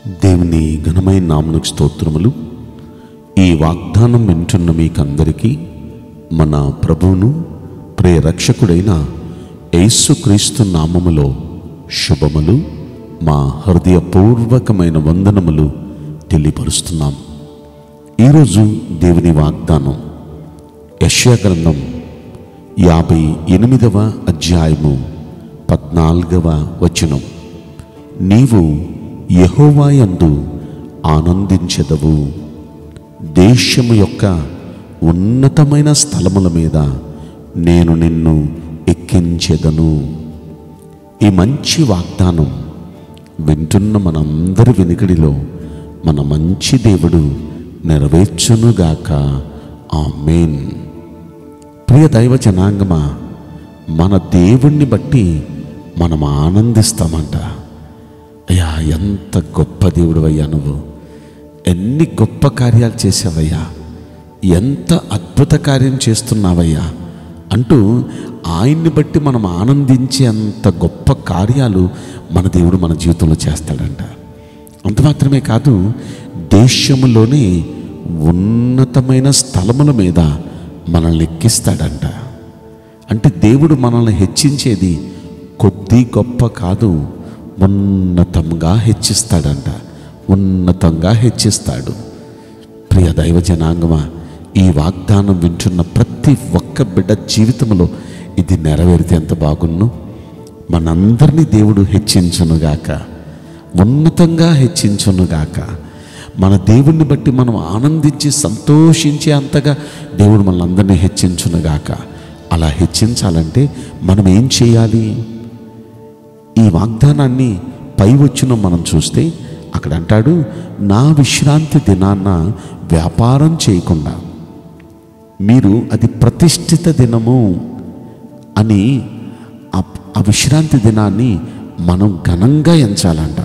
దేవుని ఘనమైన నామనికి స్తోత్రములు ఈ వాగ్దానం వింటున్న మీకందరికీ మన ప్రభువును ప్రియ రక్షకుడైన యేసుక్రీస్తు నామములో శుభములు మా హృదయపూర్వకమైన వందనములు తెలియపరుస్తున్నాం ఈరోజు దేవుని వాగ్దానం యెషయా గ్రంథం యాభై ఎనిమిదవ అధ్యాయము పద్నాలుగవ వచనం నీవు యెహోవాయందు ఆనందించెదవు దేశము యొక్క ఉన్నతమైన స్థలముల మీద నేను నిన్ను ఎక్కించెదను ఈ మంచి వాగ్దానం వింటున్న మనందరి వెనుకడిలో మన మంచి దేవుడు నెరవేర్చునుగాక ఆమేన్ ప్రియ దైవ జనాంగమా మన దేవుణ్ణి బట్టి మనం ఆనందిస్తామంట అయ్యా ఎంత గొప్ప దేవుడు అయ్యా నువ్వు ఎన్ని గొప్ప కార్యాలు చేసావయ్యా ఎంత అద్భుత కార్యం చేస్తున్నావయ్యా అంటూ ఆయన్ని బట్టి మనం ఆనందించే అంత గొప్ప కార్యాలు మన దేవుడు మన జీవితంలో చేస్తాడంట అంత మాత్రమే కాదు దేశములోని ఉన్నతమైన స్థలముల మీద మనల్ని ఎక్కిస్తాడంట అంటే దేవుడు మనల్ని హెచ్చించేది కొద్ది గొప్ప కాదు ఉన్నతంగా హెచ్చిస్తాడంట ఉన్నతంగా హెచ్చిస్తాడు ప్రియ దైవ జనాంగమా ఈ వాగ్దానం వింటున్న ప్రతి ఒక్క బిడ్డ జీవితంలో ఇది నెరవేరితే ఎంత బాగున్ను మనందరినీ దేవుడు హెచ్చించునుగాక ఉన్నతంగా హెచ్చించునుగాక మన దేవుణ్ణి బట్టి మనం ఆనందించి సంతోషించే అంతగా దేవుడు మనందరినీ హెచ్చించునుగాక అలా హెచ్చించాలంటే మనం ఏం చేయాలి ఈ వాగ్దానాన్ని పై వచ్చిన మనం చూస్తే అక్కడ అంటాడు నా విశ్రాంతి దినాన్న వ్యాపారం చేయకుండా మీరు అది ప్రతిష్ఠిత దినము అని ఆ ఆ విశ్రాంతి దినాన్ని మనం ఘనంగా ఎంచాలంట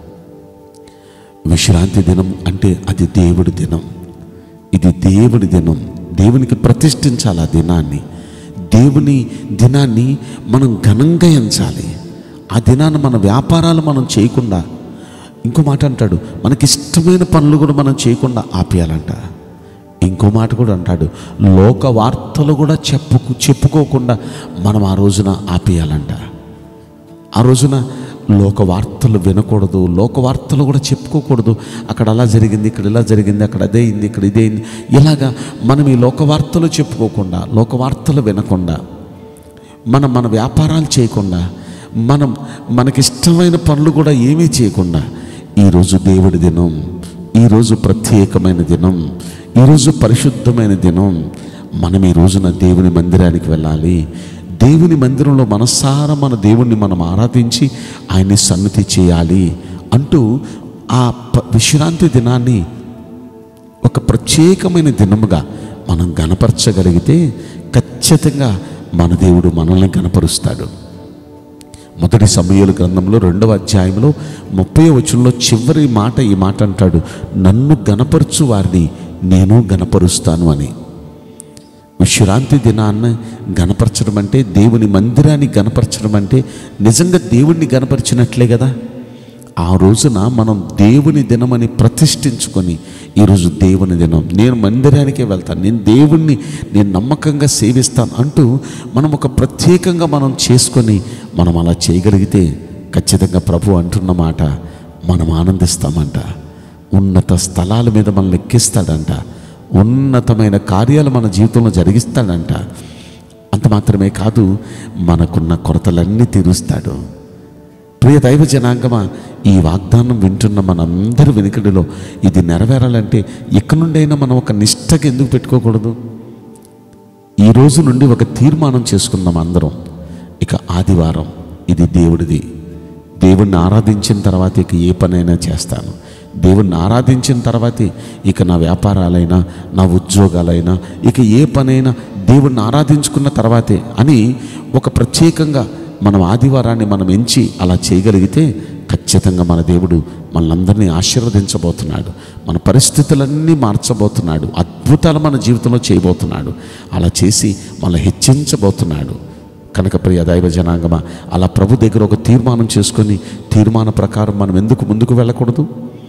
విశ్రాంతి దినం అంటే అది దేవుడి దినం ఇది దేవుడి దినం దేవునికి ప్రతిష్ఠించాలి ఆ దినాన్ని దేవుని దినాన్ని మనం ఘనంగా ఎంచాలి ఆ దినాన్ని మన వ్యాపారాలు మనం చేయకుండా ఇంకో మాట అంటాడు మనకి ఇష్టమైన పనులు కూడా మనం చేయకుండా ఆపేయాలంట ఇంకో మాట కూడా అంటాడు లోక వార్తలు కూడా చెప్పుకు చెప్పుకోకుండా మనం ఆ రోజున ఆపేయాలంట ఆ రోజున లోక వార్తలు వినకూడదు లోక వార్తలు కూడా చెప్పుకోకూడదు అక్కడ అలా జరిగింది ఇక్కడ ఇలా జరిగింది అక్కడ అదే అయింది ఇక్కడ ఇదే అయింది ఇలాగా మనం ఈ లోక వార్తలు చెప్పుకోకుండా లోక వార్తలు వినకుండా మనం మన వ్యాపారాలు చేయకుండా మనం మనకిష్టమైన పనులు కూడా ఏమీ చేయకుండా ఈరోజు దేవుడి దినం ఈరోజు ప్రత్యేకమైన దినం ఈరోజు పరిశుద్ధమైన దినం మనం ఈ రోజున దేవుని మందిరానికి వెళ్ళాలి దేవుని మందిరంలో మనసారా మన దేవుణ్ణి మనం ఆరాధించి ఆయన్ని సన్నిధి చేయాలి అంటూ ఆ ప- విశ్రాంతి దినాన్ని ఒక ప్రత్యేకమైన దినముగా మనం గనపరచగలిగితే ఖచ్చితంగా మన దేవుడు మనల్ని గనపరుస్తాడు మొదటి సమయాల గ్రంథంలో రెండవ అధ్యాయంలో ముప్పై వచనంలో చివరి మాట ఈ మాట అంటాడు నన్ను గనపరచు వారిని నేను గనపరుస్తాను అని విశ్రాంతి దినాన్ని గనపరచడం అంటే దేవుని మందిరాన్ని గనపరచడం అంటే నిజంగా దేవుణ్ణి గనపరిచినట్లే కదా ఆ రోజున మనం దేవుని దినమని ప్రతిష్ఠించుకొని ఈరోజు దేవుని దినం నేను మందిరానికే వెళ్తాను నేను దేవుణ్ణి నేను నమ్మకంగా సేవిస్తాను అంటూ మనం ఒక ప్రత్యేకంగా మనం చేసుకొని మనం అలా చేయగలిగితే ఖచ్చితంగా ప్రభు అంటున్న మాట మనం ఆనందిస్తామంట ఉన్నత స్థలాల మీద మనల్ని ఎక్కిస్తాడంట ఉన్నతమైన కార్యాలు మన జీవితంలో జరిగిస్తాడంట అంత మాత్రమే కాదు మనకున్న కొరతలన్నీ తీరుస్తాడు ప్రియ దైవ జనాంగమా ఈ వాగ్దానం వింటున్న మనందరి వెనుకడిలో ఇది నెరవేరాలంటే ఎక్కడి నుండైనా మనం ఒక నిష్టగా ఎందుకు పెట్టుకోకూడదు ఈ రోజు నుండి ఒక తీర్మానం చేసుకుందాం అందరం ఇక ఆదివారం ఇది దేవుడిది దేవుణ్ణి ఆరాధించిన తర్వాత ఇక ఏ పనైనా చేస్తాను దేవుణ్ణి ఆరాధించిన తర్వాతే ఇక నా వ్యాపారాలైనా నా ఉద్యోగాలైనా ఇక ఏ పనైనా దేవుణ్ణి ఆరాధించుకున్న తర్వాతే అని ఒక ప్రత్యేకంగా మనం ఆదివారాన్ని మనం ఎంచి అలా చేయగలిగితే ఖచ్చితంగా మన దేవుడు మనందరినీ ఆశీర్వదించబోతున్నాడు మన పరిస్థితులన్నీ మార్చబోతున్నాడు అద్భుతాలు మన జీవితంలో చేయబోతున్నాడు అలా చేసి మనల్ని హెచ్చించబోతున్నాడు కనుక ప్రియ దైవ జనాంగమా అలా ప్రభు దగ్గర ఒక తీర్మానం చేసుకొని తీర్మాన ప్రకారం మనం ఎందుకు ముందుకు వెళ్ళకూడదు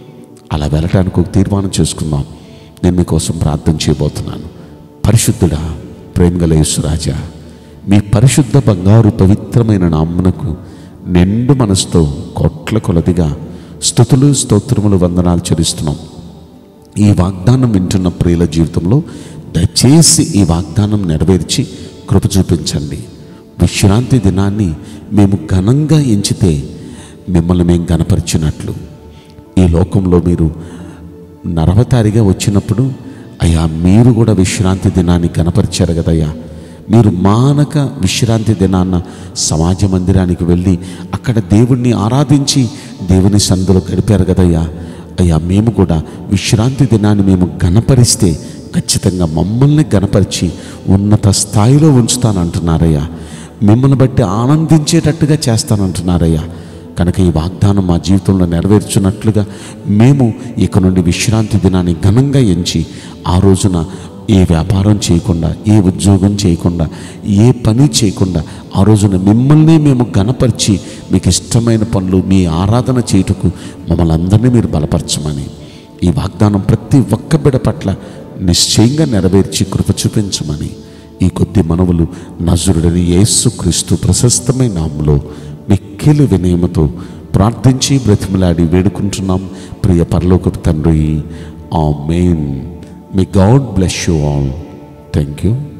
అలా వెళ్ళటానికి ఒక తీర్మానం చేసుకుందాం నేను మీకోసం ప్రార్థన చేయబోతున్నాను పరిశుద్ధుడా ప్రేమగల యేసురాజా మీ పరిశుద్ధ బంగారు పవిత్రమైన నామ్మునకు నిండు మనసుతో కోట్ల కొలదిగా స్థుతులు స్తోత్రములు వందనాలు చెల్లిస్తున్నాం ఈ వాగ్దానం వింటున్న ప్రియుల జీవితంలో దయచేసి ఈ వాగ్దానం నెరవేర్చి కృప చూపించండి విశ్రాంతి దినాన్ని మేము ఘనంగా ఎంచితే మిమ్మల్ని మేము గనపరిచినట్లు ఈ లోకంలో మీరు నరవతారిగా వచ్చినప్పుడు అయ్యా మీరు కూడా విశ్రాంతి దినాన్ని కనపరిచారు కదయ్యా మీరు మానక విశ్రాంతి దినాన్న సమాజ మందిరానికి వెళ్ళి అక్కడ దేవుణ్ణి ఆరాధించి దేవుని సందులో గడిపారు కదయ్యా అయ్యా మేము కూడా విశ్రాంతి దినాన్ని మేము గణపరిస్తే ఖచ్చితంగా మమ్మల్ని గణపరిచి ఉన్నత స్థాయిలో ఉంచుతానంటున్నారయ్యా మిమ్మల్ని బట్టి ఆనందించేటట్టుగా చేస్తానంటున్నారయ్యా కనుక ఈ వాగ్దానం మా జీవితంలో నెరవేర్చున్నట్లుగా మేము ఇక నుండి విశ్రాంతి దినాన్ని ఘనంగా ఎంచి ఆ రోజున ఏ వ్యాపారం చేయకుండా ఏ ఉద్యోగం చేయకుండా ఏ పని చేయకుండా ఆ రోజున మిమ్మల్ని మేము గణపరిచి మీకు ఇష్టమైన పనులు మీ ఆరాధన చేయుటకు మమ్మల్ని అందరినీ మీరు బలపరచమని ఈ వాగ్దానం ప్రతి ఒక్క బిడ పట్ల నిశ్చయంగా నెరవేర్చి కృప చూపించమని ఈ కొద్ది మనవులు నజరుడని యేసు క్రీస్తు ప్రశస్తమైన నామములో మిక్కిలి వినయముతో ప్రార్థించి బ్రతిమలాడి వేడుకుంటున్నాం ప్రియ పరలోకపు తండ్రి amen may God bless you all thank you